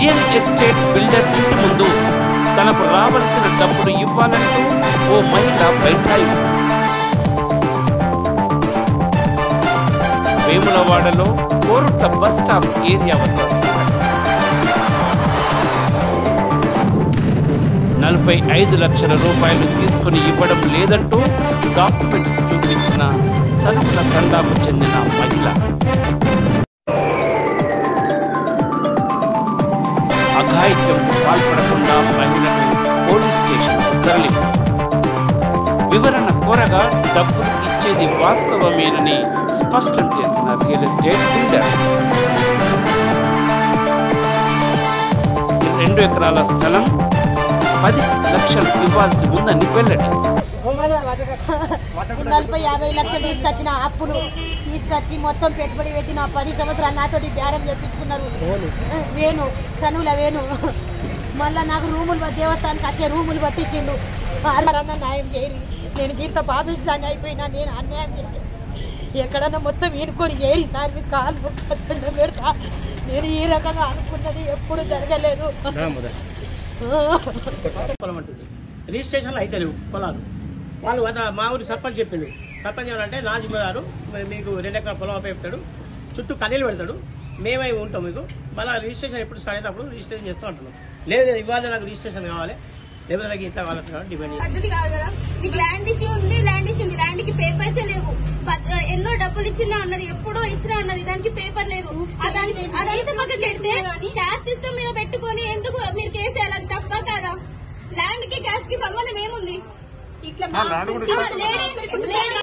Real estate builder ఇంటి ముందు తనకు రావలసిన డబ్బులు ఇవ్వాలంటూ ఓ మహిళ బైఠాయి వేములవాడలో కోరుట్ల బస్ స్టాప్ ఏరియా వద్ద స్థితం. నలభై ఐదు లక్షల రూపాయలు తీసుకుని ఇవ్వడం లేదంటూ డాక్యుమెంట్స్ చూపించిన సరుకుల తండాకు చెందిన మహిళ అఘాయిత్యంకు పాల్పడకుండా మహిళను పోలీస్ స్టేషన్ తరలింపు వివరణ కోరగా డబ్బులు ఇచ్చేది వాస్తవమేనని స్పష్టం చేసిన రియల్ ఎస్టేట్ బిల్డర్ ఈ రెండు ఎకరాల స్థలం పది లక్షలు ఇవ్వాల్సి ఉందని వెల్లడి నలభై యాభై లక్షలు తీసుకొచ్చిన అప్పులు తీసుకొచ్చి మొత్తం పెట్టుబడి పెట్టిన పది సంవత్సరాలు నాతోటి బేరం చేపించుకున్నారు వేణు సనువుల వేణు మళ్ళా నాకు రూములు దేవస్థానానికి వచ్చే రూములు పట్టించిండు అన్న న్యాయం చేయరు నేను గీత పాపిస్తాను అయిపోయినా నేను అన్యాయం చేసి ఎక్కడన్నా మొత్తం ఈడుకొని చేరి సార్ మీకు కాలు మొక్కుతుంటే పెడతా నేను ఈ రకంగా అనుకున్నది ఎప్పుడు జరగలేదు పొలం అంటుంది రిజిస్ట్రేషన్లు అయితే లేవు పొలాలు వాళ్ళు వద్ద మా ఊరి సర్పంచ్ చెప్పిండు సర్పంచ్ ఏమంటే నా జిమ్మదారు మరి మీకు రెండు ఎకరాల పొలం అప్పచెప్తాడు చుట్టూ కన్నీళ్ళు పెడతాడు మేమై ఉంటాం మీకు మళ్ళీ రిజిస్ట్రేషన్ ఎప్పుడు స్టార్ట్ అయితే అప్పుడు రిజిస్ట్రేషన్ చేస్తూ ఉంటున్నాం లేదు లేదు ఇవాళ నాకు రిజిస్ట్రేషన్ కావాలి లేకపోతే నాకు ఇంత వాళ్ళకి డిమాండ్ చేయాలి. పద్ధతి కాదు కదా నీకు ల్యాండ్ ఇష్యూ ఉంది ల్యాండ్ ఇష్యూ ఉంది ల్యాండ్ కి పేపర్స్ లేవు బట్ ఎన్నో డబ్బులు ఇచ్చినా అన్నది ఎప్పుడో ఇచ్చినా అన్నది దానికి పేపర్ లేదు అదానికి అదంతా పక్కన పెడితే క్యాస్ట్ సిస్టమ్ మీద పెట్టుకొని ఎందుకు మీరు కేసు వేయాలి తప్ప కాదా ల్యాండ్ కి క్యాస్ట్ కి సంబంధం ఏముంది ఇట్లా లేడీ లేడీ